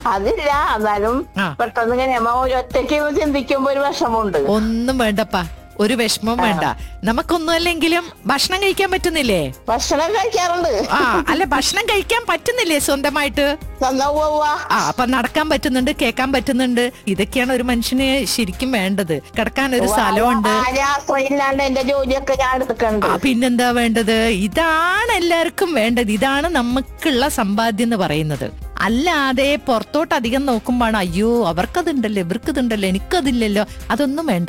അതില്ല എന്നാലും ആ. പെട്ടെന്ന് ഇങ്ങനെ നമ്മ ഒരു ഒറ്റയ്ക്ക് ചിന്തിക്കുമ്പോ ഒരു വിഷമമുണ്ട് ഒന്നും വേണ്ടപ്പാ ഒരു വിഷമം വേണ്ട നമുക്കൊന്നും അല്ലെങ്കിലും ഭക്ഷണം കഴിക്കാൻ പറ്റുന്നില്ലേ ഭക്ഷണം കഴിക്കാറുണ്ട് ആ അല്ല ഭക്ഷണം കഴിക്കാൻ പറ്റുന്നില്ലേ സ്വന്തമായിട്ട് നന്നാ പോവാ ആ അപ്പൊ നടക്കാൻ പറ്റുന്നുണ്ട് കേൾക്കാൻ പറ്റുന്നുണ്ട് ഇതൊക്കെയാണ് ഒരു മനുഷ്യന് ശരിക്കും വേണ്ടത് കിടക്കാൻ ഒരു സ്ഥലമുണ്ട് ആരെ ആശ്രയില്ലാണ്ട് എന്റെ ജോലിയൊക്കെ ഞാൻ എടുത്തിട്ടുണ്ട് ആ പിന്നെന്താ വേണ്ടത് ഇതാണ് എല്ലാവർക്കും വേണ്ടത് ഇതാണ് നമുക്കുള്ള സമ്പാദ്യം എന്ന് പറയുന്നത് അല്ലാതെ പുറത്തോട്ട് അധികം നോക്കുമ്പോഴാണ് അയ്യോ അവർക്കതുണ്ടല്ലോ ഇവർക്കതുണ്ടല്ലോ എനിക്കതില്ലല്ലോ അതൊന്നും വേണ്ട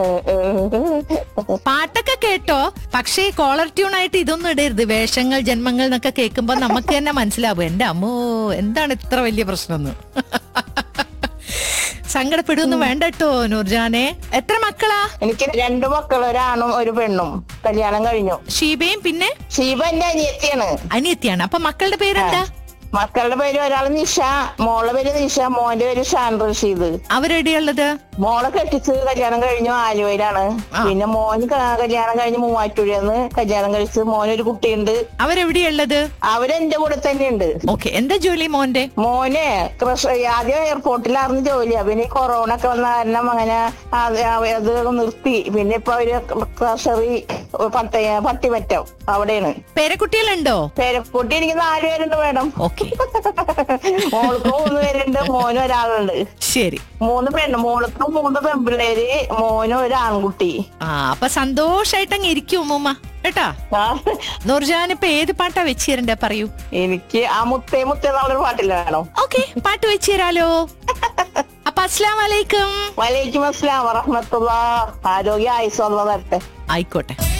പാട്ടൊക്കെ കേട്ടോ പക്ഷേ കോളർ ട്യൂൺ ആയിട്ട് ഇതൊന്നും ഇടരുത് വേഷങ്ങൾ ജന്മങ്ങൾ എന്നൊക്കെ കേൾക്കുമ്പോ നമുക്ക് തന്നെ മനസ്സിലാവും എന്റെ അമ്മോ എന്താണ് ഇത്ര വലിയ പ്രശ്നം സങ്കടപ്പെടുന്നു വേണ്ട കേട്ടോ നൂർജാനെ എത്ര മക്കളാ എനിക്ക് രണ്ടു മക്കൾ ഒരാണും ഒരു പെണ്ണും കല്യാണം കഴിഞ്ഞു ഷീബയും പിന്നെ ശിവ എന്റെ അനിയത്തിയാണ് അനിയത്തിയാണ് അപ്പൊ മക്കളുടെ പേരെന്താ മക്കളുടെ പേര് ഒരാള് നിഷ മോളെ പേര് നിഷ മോന്റെ പേര് ഷാൻ റഷീദ് അവരെവിടെയുള്ളത് മോളെ കെട്ടിച്ച് കല്യാണം കഴിഞ്ഞു ആലുവയിലാണ് പിന്നെ മോൻ ക- കല്യാണം കഴിഞ്ഞ് മൂവാറ്റുപുഴന്ന് കല്യാണം കഴിച്ച് മോനൊരു കുട്ടിയുണ്ട് അവരെവിടെയുള്ളത് അവരെന്റെ കൂടെ തന്നെയുണ്ട് ഓക്കെ എന്താ ജോലി മോന്റെ മോനെ കൃഷ ആദ്യം എയർപോർട്ടിലായിരുന്നു ജോലി പിന്നെ ഈ കൊറോണ ഒക്കെ വന്ന കാരണം അങ്ങനെ അത് അത് നിർത്തി പിന്നെ ഇപ്പൊ അവര് ട്രഷറി പട്ട പട്ടിമറ്റം അവിടെയാണ് പേരക്കുട്ടികളുണ്ടോ പേരക്കുട്ടി എനിക്ക് നാല് പേരുണ്ട് മേഡം ഓക്കെ മോൾക്ക് മൂന്ന് പേരുണ്ട് മോനും ഒരാളുണ്ട് ശരി മൂന്ന് പെണ്ണ് മോൾക്ക് മൂന്ന് പെൺപിള്ളേര് മോനും ഒരു ആൺകുട്ടി ആ അപ്പൊ സന്തോഷായിട്ട് അങ്ങ് ഇരിക്കും ഉമ്മ കേട്ടാ ആ, നൂർജാൻ ഇപ്പൊ ഏത് പാട്ടാ വെച്ച് തരണ്ടേ പറയൂ എനിക്ക് ആ മുത്തേ മുത്തേ എന്നുള്ളൊരു പാട്ടില്ല വേണം ഓക്കെ പാട്ട് വെച്ച് തരാലോ അപ്പൊ അസ്ലാം വലൈക്കും വലൈക്കും അസ്സലാം വറഹമത്തുള്ള ആരോഗ്യ ആയുസ് വന്നു തരട്ടെ ആയിക്കോട്ടെ